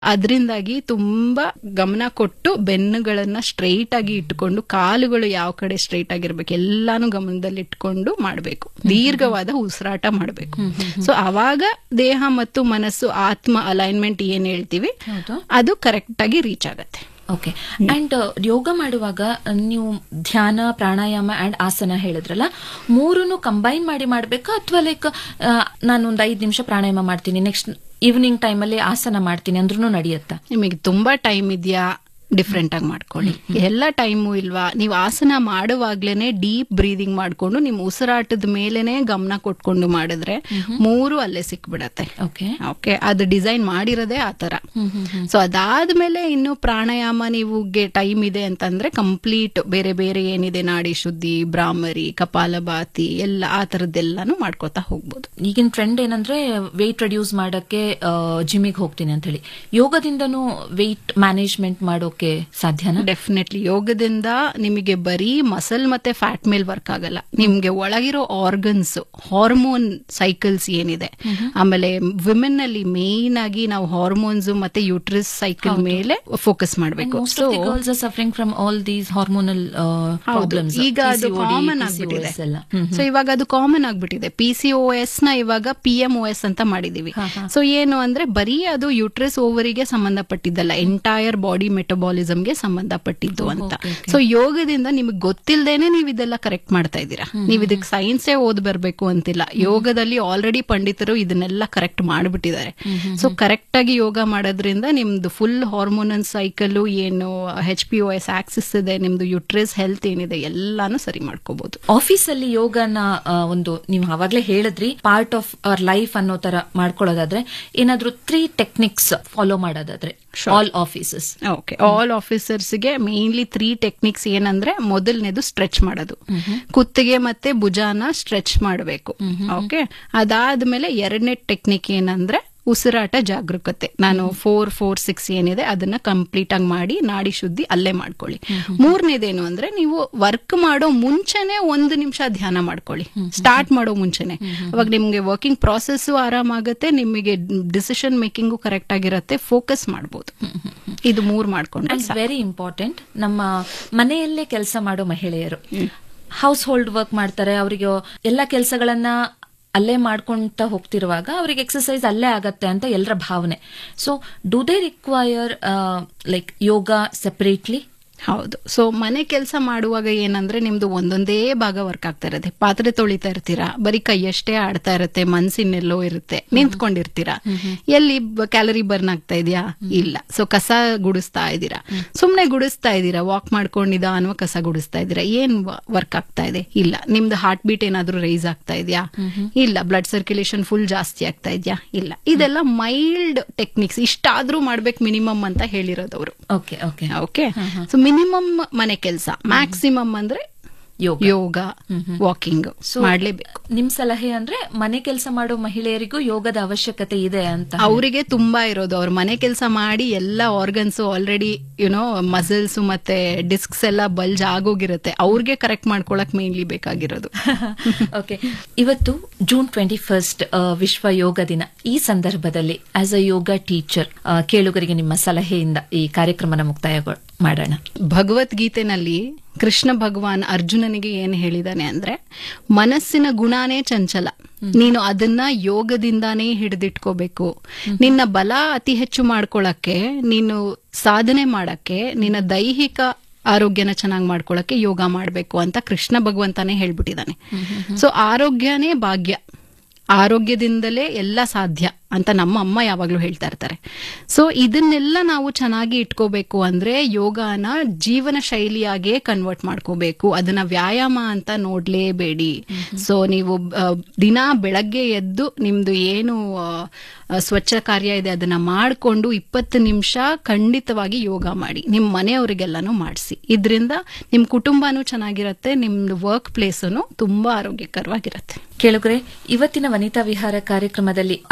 ಅದರಿಂದಾಗಿ ತುಂಬಾ ಗಮನ ಕೊಟ್ಟು ಬೆನ್ನುಗಳನ್ನ ಸ್ಟ್ರೈಟ್ ಆಗಿ ಇಟ್ಕೊಂಡು ಕಾಲುಗಳು ಯಾವ ಕಡೆ ಸ್ಟ್ರೈಟ್ ಆಗಿರ್ಬೇಕು ಎಲ್ಲಾನು ಗಮನದಲ್ಲಿ ಇಟ್ಕೊಂಡು ಮಾಡಬೇಕು ದೀರ್ಘವಾದ ಉಸಿರಾಟ ಮಾಡಬೇಕು ಸೊ ಅವಾಗ ದೇಹ ಮತ್ತು ಮನಸ್ಸು ಆತ್ಮ ಅಲೈನ್ಮೆಂಟ್ ಏನ್ ಹೇಳ್ತೀವಿ ಹೌದು ಅದು ಕರೆಕ್ಟ್ ಆಗಿ ರೀಚ್ ಆಗತ್ತೆ ಓಕೆ ಅಂಡ್ ಯೋಗ ಮಾಡುವಾಗ ನೀವು ಧ್ಯಾನ ಪ್ರಾಣಾಯಾಮ ಅಂಡ್ ಆಸನ ಹೇಳಿದ್ರಲ್ಲ ಮೂರನ್ನು ಕಂಬೈನ್ ಮಾಡಿ ಮಾಡ್ಬೇಕಾ ಅಥವಾ ಲೈಕ್ ನಾನು ಒಂದು ಐದು ನಿಮಿಷ ಪ್ರಾಣಾಯಾಮ ಮಾಡ್ತೀನಿ ನೆಕ್ಸ್ಟ್ ಈವ್ನಿಂಗ್ ಟೈಮಲ್ಲಿ ಆಸನ ಮಾಡ್ತೀನಿ ಅಂದ್ರೂ ನಡೆಯುತ್ತಾ ನಿಮಗೆ ತುಂಬಾ ಟೈಮ್ ಇದೆಯಾ ಡಿಫ್ರೆಂಟ್ ಆಗಿ ಮಾಡ್ಕೊಳ್ಳಿ ಎಲ್ಲ ಟೈಮು ಇಲ್ವಾ ನೀವು ಆಸನ ಮಾಡುವಾಗ್ಲೇನೆ ಡೀಪ್ ಬ್ರೀದಿಂಗ್ ಮಾಡ್ಕೊಂಡು ನಿಮ್ ಉಸಿರಾಟದ ಮೇಲೆನೆ ಗಮನ ಕೊಟ್ಕೊಂಡು ಮಾಡಿದ್ರೆ ಮೂರು ಅಲ್ಲೇ ಸಿಕ್ಬಿಡತ್ತೆ ಓಕೆ ಓಕೆ ಅದು ಡಿಸೈನ್ ಮಾಡಿರೋದೇ ಆ ತರ ಸೊ ಅದಾದ್ಮೇಲೆ ಇನ್ನು ಪ್ರಾಣಾಯಾಮ ನೀವು ಟೈಮ್ ಇದೆ ಅಂತಂದ್ರೆ ಕಂಪ್ಲೀಟ್ ಬೇರೆ ಬೇರೆ ಏನಿದೆ ನಾಡಿ ಶುದ್ಧಿ ಬ್ರಾಹ್ಮರಿ ಕಪಾಲಭಾತಿ ಎಲ್ಲ ಆ ತರದ್ದೆಲ್ಲಾನು ಮಾಡ್ಕೋತಾ ಹೋಗ್ಬೋದು ಈಗಿನ ಟ್ರೆಂಡ್ ಏನಂದ್ರೆ ವೆಯ್ಟ್ ರೆಡ್ಯೂಸ್ ಮಾಡಕ್ಕೆ ಜಿಮ್ಮಿಗೆ ಹೋಗ್ತೀನಿ ಅಂತ ಹೇಳಿ ಯೋಗದಿಂದನೂ ವೆಯ್ಟ್ ಮ್ಯಾನೇಜ್ಮೆಂಟ್ ಮಾಡೋಕೆ ಸಾಧ್ಯನಾ ಡೆಫಿನೆಟ್ಲಿ ಯೋಗದಿಂದ ನಿಮಗೆ ಬರೀ ಮಸಲ್ ಮತ್ತೆ ಫ್ಯಾಟ್ ಮೇಲೆ ವರ್ಕ್ ಆಗಲ್ಲ ನಿಮ್ಗೆ ಒಳಗಿರೋ ಆರ್ಗನ್ಸ್ ಹಾರ್ಮೋನ್ ಸೈಕಲ್ಸ್ ಏನಿದೆ ಆಮೇಲೆ ವಿಮೆನ್ ಅಲ್ಲಿ ಮೇನ್ ಆಗಿ ನಾವು ಹಾರ್ಮೋನ್ಸ್ ಮತ್ತೆ ಯೂಟ್ರಿಸ್ ಸೈಕಲ್ ಮೇಲೆ ಫೋಕಸ್ ಮಾಡಬೇಕು most of the girls are suffering from all these hormonal problems ಈಗ ಅದು ಕಾಮನ್ ಆಗ್ಬಿಟ್ಟಿದೆ ಸೊ ಇವಾಗ ಅದು ಕಾಮನ್ ಆಗ್ಬಿಟ್ಟಿದೆ ಪಿ ಸಿ ಓ ಎಸ್ ನ ಇವಾಗ ಪಿ ಎಂ ಓ ಎಸ್ ಅಂತ ಮಾಡಿದೀವಿ ಸೊ ಏನು ಅಂದ್ರೆ ಬರೀ ಅದು ಯೂಟ್ರಸ್ ಓವರಿಗೆ ಸಂಬಂಧಪಟ್ಟಿದ್ದಲ್ಲ ಎಂಟೈರ್ ಬಾಡಿ ಮೆಟಬಾಲಿಸಮ್ಗೆ ಸಂಬಂಧಪಟ್ಟಿದ್ದು ಅಂತ ಸೊ ಯೋಗದಿಂದ ನಿಮಗೆ ಗೊತ್ತಿಲ್ಲದೇನೆ ನೀವು ಇದೆಲ್ಲ ಕರೆಕ್ಟ್ ಮಾಡ್ತಾ ಇದ್ದೀರಾ ನೀವು ಇದಕ್ಕೆ ಸೈನ್ಸೇ ಓದ್ ಬರ್ಬೇಕು ಅಂತಿಲ್ಲ ಯೋಗದಲ್ಲಿ ಆಲ್ರೆಡಿ ಪಂಡಿತರು ಇದನ್ನೆಲ್ಲ ಕರೆಕ್ಟ್ ಮಾಡ್ಬಿಟ್ಟಿದ್ದಾರೆ ಸೊ ಕರೆಕ್ಟ್ ಆಗಿ ಯೋಗ ಮಾಡೋದ್ರಿಂದ ನಿಮ್ದು ಫುಲ್ ಹಾರ್ಮೋನಲ್ ಸೈಕಲ್ ಏನು H P O S axis ಇದೆ ನಿಮ್ದು ಯುಟ್ರಸ್ ಹೆಲ್ತ್ ಏನಿದೆ ಎಲ್ಲಾನು ಸರಿ ಮಾಡ್ಕೋಬಹುದು ಆಫೀಸ್ ಅಲ್ಲಿ ಯೋಗನ ಆ, ಒಂದು ನೀವು ಅವಾಗ್ಲೇ ಹೇಳಿದ್ರಿ ಪಾರ್ಟ್ ಆಫ್ ಅವರ್ ಲೈಫ್ ಅನ್ನೋ ತರ ಮಾಡ್ಕೊಳ್ಳೋದಾದ್ರೆ ಏನಾದ್ರೂ ತ್ರೀ ಟೆಕ್ನಿಕ್ಸ್ ಫಾಲೋ ಮಾಡೋದಾದ್ರೆ ಆಲ್ ಆಫೀಸಸ್ ಓಕೆ ಆಲ್ ಆಫೀಸರ್ಸ್ಗೆ ಮೇನ್ಲಿ ತ್ರೀ ಟೆಕ್ನಿಕ್ಸ್ ಏನಂದ್ರೆ ಮೊದಲನೇದು ಸ್ಟ್ರೆಚ್ ಮಾಡೋದು ಕುತ್ತಿಗೆ ಮತ್ತೆ ಭುಜಾನ ಸ್ಟ್ರೆಚ್ ಮಾಡಬೇಕು ಓಕೆ ಅದಾದ್ಮೇಲೆ ಎರಡನೇ ಟೆಕ್ನಿಕ್ ಏನಂದ್ರೆ ಉಸಿರಾಟ ಜಾಗರೂಕತೆ ನಾನು ಫೋರ್ ಫೋರ್ ಸಿಕ್ಸ್ ಏನಿದೆ ಅದನ್ನ ಕಂಪ್ಲೀಟ್ ಆಗಿ ಮಾಡಿ ನಾಡಿ ಶುದ್ಧಿ ಅಲ್ಲೇ ಮಾಡ್ಕೊಳ್ಳಿ ಮೂರನೇದೇನು ಅಂದ್ರೆ ನೀವು ವರ್ಕ್ ಮಾಡೋ ಮುಂಚೆನೆ ಒಂದು ನಿಮಿಷ ಧ್ಯಾನ ಮಾಡ್ಕೊಳ್ಳಿ ಸ್ಟಾರ್ಟ್ ಮಾಡೋ ಮುಂಚೆನೆ ಅವಾಗ ನಿಮ್ಗೆ ವರ್ಕಿಂಗ್ ಪ್ರಾಸೆಸ್ ಆರಾಮಾಗುತ್ತೆ ನಿಮಗೆ ಡಿಸಿಷನ್ ಮೇಕಿಂಗು ಕರೆಕ್ಟ್ ಆಗಿರತ್ತೆ ಫೋಕಸ್ ಮಾಡ್ಬೋದು ಇದು ಮೂರ್ ಮಾಡ್ಕೊಂಡ್ರೆ ಅಂಡ್ ವೆರಿ ಇಂಪಾರ್ಟೆಂಟ್ ನಮ್ಮ ಮನೆಯಲ್ಲೇ ಕೆಲಸ ಮಾಡೋ ಮಹಿಳೆಯರು ಹೌಸ್ ಹೋಲ್ಡ್ ವರ್ಕ್ ಮಾಡ್ತಾರೆ ಅವರಿಗೆ ಎಲ್ಲ ಕೆಲಸಗಳನ್ನ ಅಲ್ಲೇ ಮಾಡ್ಕೊಂತ ಹೋಗ್ತಿರುವಾಗ ಅವ್ರಿಗೆ ಎಕ್ಸಸೈಸ್ ಅಲ್ಲೇ ಆಗತ್ತೆ ಅಂತ ಎಲ್ಲರ ಭಾವನೆ so do they require like yoga separately ಹೌದು ಸೊ ಮನೆ ಕೆಲಸ ಮಾಡುವಾಗ ಏನಂದ್ರೆ ನಿಮ್ದು ಒಂದೊಂದೇ ಭಾಗ ವರ್ಕ್ ಆಗ್ತಾ ಇರುತ್ತೆ ಪಾತ್ರೆ ತೊಳಿತಾ ಇರ್ತೀರಾ ಬರೀ ಕೈಯಷ್ಟೇ ಆಡ್ತಾ ಇರುತ್ತೆ ಮನ್ಸಿನೆಲ್ಲೋ ಇರುತ್ತೆ ನಿಂತ್ಕೊಂಡಿರ್ತೀರಾ ಎಲ್ಲಿ ಕ್ಯಾಲರಿ ಬರ್ನ್ ಆಗ್ತಾ ಇದೆಯಾ ಇಲ್ಲ ಸೊ ಕಸ ಗುಡಿಸ್ತಾ ಇದ್ದೀರಾ ಸುಮ್ನೆ ಗುಡಿಸ್ತಾ ಇದ್ದೀರಾ ವಾಕ್ ಮಾಡ್ಕೊಂಡು ನಿಧಾನವಾಗಿ ಕಸ ಗುಡಿಸ್ತಾ ಇದ್ದೀರಾ ಏನ್ ವರ್ಕ್ ಆಗ್ತಾ ಇದೆ ಇಲ್ಲ ನಿಮ್ದು ಹಾರ್ಟ್ ಬೀಟ್ ಏನಾದ್ರೂ ರೈಸ್ ಆಗ್ತಾ ಇದೆಯಾ ಇಲ್ಲ ಬ್ಲಡ್ ಸರ್ಕ್ಯುಲೇಷನ್ ಫುಲ್ ಜಾಸ್ತಿ ಆಗ್ತಾ ಇದೆಯಾ ಇಲ್ಲ ಇದೆಲ್ಲ ಮೈಲ್ಡ್ ಟೆಕ್ನಿಕ್ಸ್ ಇಷ್ಟಾದ್ರೂ ಮಾಡ್ಬೇಕು ಮಿನಿಮಮ್ ಅಂತ ಹೇಳಿರೋದವ್ರು okay okay okay so minimum ಮನೆ ಕೆಲಸ ಮ್ಯಾಕ್ಸಿಮಮ್ ಅಂದ್ರೆ ಯೋಗ ಯೋಗ ವಾಕಿಂಗ್ ಮಾಡ್ಲೇಬೇಕು ನಿಮ್ ಸಲಹೆ ಅಂದ್ರೆ ಮನೆ ಕೆಲಸ ಮಾಡೋ ಮಹಿಳೆಯರಿಗೂ ಯೋಗದ ಅವಶ್ಯಕತೆ ಇದೆ ಅಂತ ಅವರಿಗೆ ತುಂಬಾ ಇರೋದು ಅವ್ರ ಮನೆ ಕೆಲಸ ಮಾಡಿ ಎಲ್ಲ ಆರ್ಗನ್ಸ್ ಆಲ್ರೆಡಿ ಯುನೋ ಮಸಲ್ಸ್ ಮತ್ತೆ ಡಿಸ್ಕ್ಸ್ ಎಲ್ಲ ಬಲ್ಜ್ ಆಗೋಗಿರುತ್ತೆ ಅವ್ರಿಗೆ ಕರೆಕ್ಟ್ ಮಾಡ್ಕೊಳಕ್ ಮೇನ್ಲಿ ಬೇಕಾಗಿರೋದು ಓಕೆ ಇವತ್ತು ಜೂನ್ ಟ್ವೆಂಟಿ ಫಸ್ಟ್ ವಿಶ್ವ ಯೋಗ ದಿನ ಈ ಸಂದರ್ಭದಲ್ಲಿ ಆಸ್ ಅ ಯೋಗ ಟೀಚರ್ ಕೇಳುಗರಿಗೆ ನಿಮ್ಮ ಸಲಹೆಯಿಂದ ಈ ಕಾರ್ಯಕ್ರಮನ ಮುಕ್ತಾಯ ಮಾಡೋಣ ಭಗವದ್ಗೀತೆನಲ್ಲಿ ಕೃಷ್ಣ ಭಗವಾನ್ ಅರ್ಜುನನಿಗೆ ಏನ್ ಹೇಳಿದಾನೆ ಅಂದ್ರೆ ಮನಸ್ಸಿನ ಗುಣನೇ ಚಂಚಲ ನೀನು ಅದನ್ನ ಯೋಗದಿಂದಾನೇ ಹಿಡಿದಿಟ್ಕೋಬೇಕು ನಿನ್ನ ಬಲ ಅತಿ ಹೆಚ್ಚು ಮಾಡ್ಕೊಳಕ್ಕೆ ನೀನು ಸಾಧನೆ ಮಾಡಕ್ಕೆ ನಿನ್ನ ದೈಹಿಕ ಆರೋಗ್ಯನ ಚೆನ್ನಾಗಿ ಮಾಡ್ಕೊಳಕ್ಕೆ ಯೋಗ ಮಾಡಬೇಕು ಅಂತ ಕೃಷ್ಣ ಭಗವಂತನೇ ಹೇಳ್ಬಿಟ್ಟಿದ್ದಾನೆ ಸೊ ಆರೋಗ್ಯನೇ ಭಾಗ್ಯ ಆರೋಗ್ಯದಿಂದಲೇ ಎಲ್ಲ ಸಾಧ್ಯ ಅಂತ ನಮ್ಮ ಅಮ್ಮ ಯಾವಾಗ್ಲೂ ಹೇಳ್ತಾ ಇರ್ತಾರೆ ಸೊ ಇದನ್ನೆಲ್ಲ ನಾವು ಚೆನ್ನಾಗಿ ಇಟ್ಕೋಬೇಕು ಅಂದ್ರೆ ಯೋಗನ ಜೀವನ ಶೈಲಿಯಾಗೇ ಕನ್ವರ್ಟ್ ಮಾಡ್ಕೋಬೇಕು ಅದನ್ನ ವ್ಯಾಯಾಮ ಅಂತ ನೋಡ್ಲೇಬೇಡಿ ಸೊ ನೀವು ಆ, ದಿನ ಬೆಳಗ್ಗೆ ಎದ್ದು ನಿಮ್ದು ಏನು ಆ, ಆ, ಸ್ವಚ್ಛ ಕಾರ್ಯ ಇದೆ ಅದನ್ನ ಮಾಡ್ಕೊಂಡು ಇಪ್ಪತ್ತು ನಿಮಿಷ ಖಂಡಿತವಾಗಿ ಯೋಗ ಮಾಡಿ ನಿಮ್ಮ ಮನೆಯವರಿಗೆಲ್ಲಾನು ಮಾಡಿಸಿ ಇದರಿಂದ ನಿಮ್ ಕುಟುಂಬನೂ ಚೆನ್ನಾಗಿರತ್ತೆ ನಿಮ್ದು ವರ್ಕ್ ಪ್ಲೇಸನು ತುಂಬಾ ಆರೋಗ್ಯಕರವಾಗಿರತ್ತೆ ಕೇಳುಗರೆ ಇವತ್ತಿನ ವನಿತಾ ವಿಹಾರ ಕಾರ್ಯಕ್ರಮದಲ್ಲಿ ಅಂತಾರಾಷ್ಟ್ರೀಯ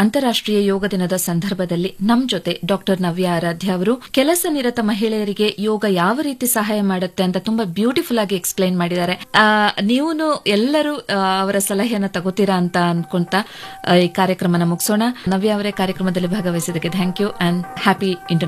ಅಂತಾರಾಷ್ಟ್ರೀಯ ಯೋಗ ದಿನದ ಸಂದರ್ಭದಲ್ಲಿ ನಮ್ ಜೊತೆ ಡಾಕ್ಟರ್ ನವ್ಯ ಆರಾಧ್ಯ ಅವರು ಕೆಲಸ ನಿರತ ಮಹಿಳೆಯರಿಗೆ ಯೋಗ ಯಾವ ರೀತಿ ಸಹಾಯ ಮಾಡುತ್ತೆ ಅಂತ ತುಂಬಾ ಬ್ಯೂಟಿಫುಲ್ ಆಗಿ ಎಕ್ಸ್ಪ್ಲೈನ್ ಮಾಡಿದ್ದಾರೆ ನೀವು ಎಲ್ಲರೂ ಆ, ಅವರ ಸಲಹೆಯನ್ನ ತಗೋತೀರಾ ಅಂತ ಅನ್ಕೊಂತ ಆ, ಈ ಕಾರ್ಯಕ್ರಮನ ಮುಗಿಸೋಣ ನವ್ಯ ಅವರೇ ಕಾರ್ಯಕ್ರಮದಲ್ಲಿ ಭಾಗವಹಿಸಿದ್ದಕ್ಕೆ thank you and happy international